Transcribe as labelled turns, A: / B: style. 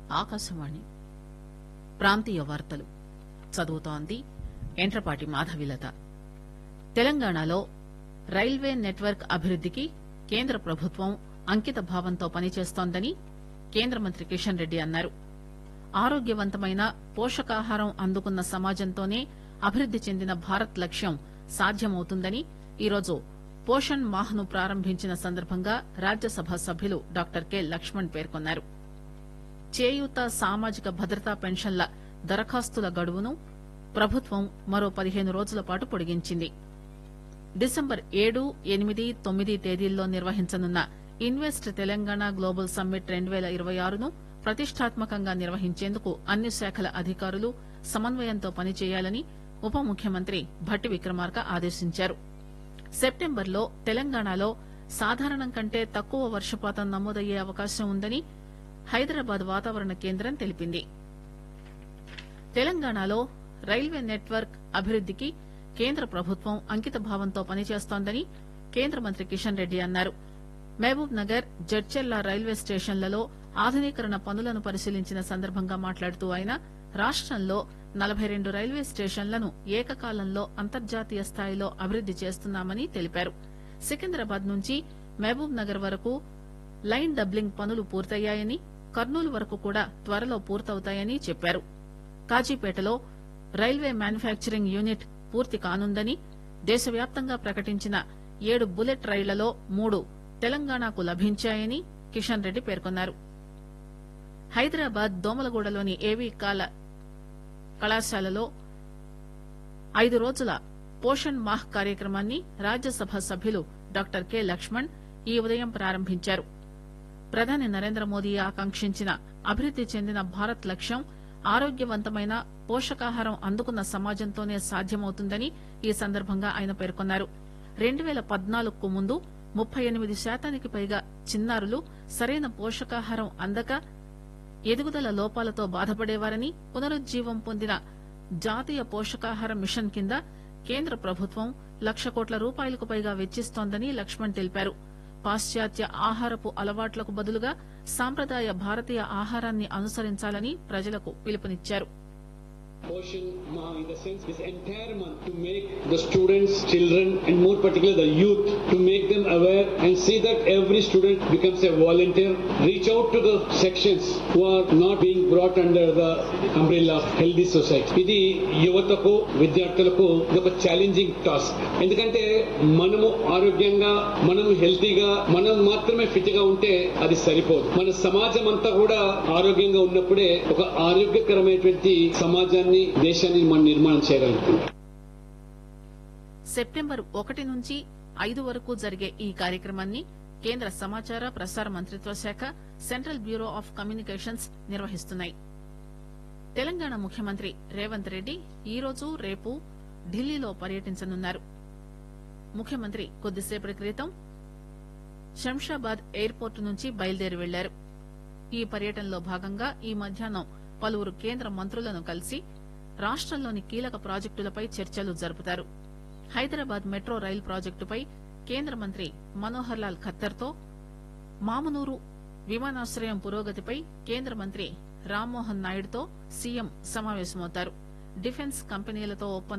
A: ఆకాశవాణి ప్రాంతీయ వార్తలు చదువుతోంది ఎంట్రపాటి మాధవిలత తెలంగాణలో రైల్వే నెట్వర్క్ అభివృద్దికి కేంద్ర ప్రభుత్వం అంకిత భావంతో పనిచేస్తోందని కేంద్ర మంత్రి కిషన్ రెడ్డి అన్నారు ఆరోగ్యవంతమైన పోషకాహారం అందుకున్న సమాజంతోనే అభివృద్ది చెందిన భారత్ లక్ష్యం సాధ్యమవుతుందని ఈరోజు పోషణ్ మాహ్ ను ప్రారంభించిన సందర్భంగా రాజ్యసభ సభ్యులు డాక్టర్ కె లక్ష్మణ్ పేర్కొన్నారు చేయూత సామాజిక భద్రతా పెన్షన్ల దరఖాస్తుల గడువును ప్రభుత్వం మరో పదిహేను రోజుల పాటు పొడిగించింది డిసెంబర్ ఏడు ఎనిమిది తొమ్మిది తేదీల్లో నిర్వహించనున్న ఇన్వెస్ట్ తెలంగాణ గ్లోబల్ సమ్మిట్ రెండు పేల ఇరవై ఆరును ప్రతిష్టాత్మకంగా నిర్వహించేందుకు అన్ని శాఖల అధికారులు సమన్వయంతో పనిచేయాలని ఉప ముఖ్యమంత్రి భట్టి విక్రమార్క ఆదేశించారు సెప్టెంబర్లో తెలంగాణలో సాధారణం కంటే తక్కువ వర్షపాతం నమోదయ్యే అవకాశం ఉందని హైదరాబాద్ వాతావరణ కేంద్రం తెలిపింది తెలంగాణలో రైల్వే నెట్వర్క్ అభివృద్దికి కేంద్ర ప్రభుత్వం అంకిత భావంతో పనిచేస్తోందని కేంద్ర మంత్రి కిషన్ రెడ్డి అన్నారు మహబూబ్ నగర్ జడ్చెల్ల రైల్వే స్టేషన్లలో ఆధునీకరణ పనులను పరిశీలించిన సందర్భంగా మాట్లాడుతూ ఆయన రాష్టంలో నలభై రెండు రైల్వే స్టేషన్లను ఏకకాలంలో అంతర్జాతీయ స్థాయిలో అభివృద్ది చేస్తున్నామని తెలిపారు సికింద్రాబాద్ నుంచి మహబూబ్ నగర్ వరకు లైన్ డబ్లింగ్ పనులు పూర్తయ్యాయని కర్నూలు వరకు కూడా త్వరలో పూర్తవుతాయని చెప్పారు కాజీపేటలో రైల్వే మ్యానుఫ్యాక్చరింగ్ యూనిట్ పూర్తి కానుందని దేశవ్యాప్తంగా ప్రకటించిన ఏడు బుల్లెట్ రైళ్లలో మూడు తెలంగాణకు లభించాయని కిషన్ రెడ్డి పేర్కొన్నారు హైదరాబాద్ దోమలగూడలోని ఏవీ కాల కళాశాలలో ఐదు రోజుల పోషణ్ మాహ్ కార్యక్రమాన్ని రాజ్యసభ సభ్యులు డాక్టర్ కె లక్ష్మణ్ ఈ ఉదయం ప్రారంభించారు ప్రధాని నరేంద్ర మోదీ ఆకాంక్షించిన అభివృద్ది చెందిన భారత్ లక్ష్యం ఆరోగ్యవంతమైన పోషకాహారం అందుకున్న సమాజంతోనే సాధ్యమవుతుందని ఈ సందర్భంగా ఆయన పేర్కొన్నారు రెండు పేల పద్నాలుగుకు ముందు ముప్పై ఎనిమిది శాతానికి పైగా చిన్నారులు సరైన పోషకాహారం అందక ఎదుగుదల లోపాలతో బాధపడేవారని పునరుజ్జీవం పొందిన జాతీయ పోషకాహార మిషన్ కింద కేంద్ర ప్రభుత్వం లక్ష కోట్ల రూపాయలకు పైగా వెచ్చిస్తోందని లక్ష్మణ్ తెలిపారు పాశ్చాత్య ఆహారపు అలవాట్లకు బదులుగా సాంప్రదాయ భారతీయ ఆహారాన్ని అనుసరించాలని ప్రజలకు పిలుపునిచ్చారు
B: Portion Maha in the sense this entire month to make the students, children and more particularly the youth to make them aware and see that every student becomes a volunteer. Reach out to the sections who are not being brought under the umbrella of healthy society. ఇది యువతకు విద్యార్థులకు ఇది ఒక challenging task ఎందుకంటే మనము ఆరోగ్యంగా మనము హెల్తీగా మనం మాత్రమే ఫిట్ గా ఉంటే అది సరిపోదు మన సమాజం అంతా కూడా ఆరోగ్యంగా ఉన్నప్పుడే ఒక ఆరోగ్యకరమైనటువంటి సమాజాన్ని దేశాన్ని మనం నిర్మాణం చేయగలుగుతాం
A: సెప్టెంబర్ ఒకటి నుంచి ఐదు వరకు జరిగే ఈ కార్యక్రమాన్ని కేంద్ర సమాచార ప్రసార మంత్రిత్వ శాఖ సెంట్రల్ బ్యూరో ఆఫ్ కమ్యూనికేషన్స్ నిర్వహిస్తున్నాయి తెలంగాణ ముఖ్యమంత్రి రేవంత్ రెడ్డి ఈరోజు రేపు ఢిల్లీలో పర్యటించనున్నారు ముఖ్యమంత్రి కొద్దిసేపటి క్రితం శంషాబాద్ ఎయిర్పోర్టు నుంచి బయలుదేరి వెళ్లారు ఈ పర్యటనలో భాగంగా ఈ మధ్యాహ్నం పలువురు కేంద్ర మంత్రులను కలిసి రాష్టంలోని కీలక ప్రాజెక్టులపై చర్చలు జరుపుతారు హైదరాబాద్ మెట్రో రైలు ప్రాజెక్టుపై కేంద్ర మంత్రి మనోహర్ లాల్ ఖత్తర్తో మామునూరు విమానాశ్రయం పురోగతిపై కేంద్ర మంత్రి రామ్మోహన్ నాయుడుతో సీఎం సమావేశమవుతారు డిఫెన్స్ కంపెనీలతో ఒప్పందం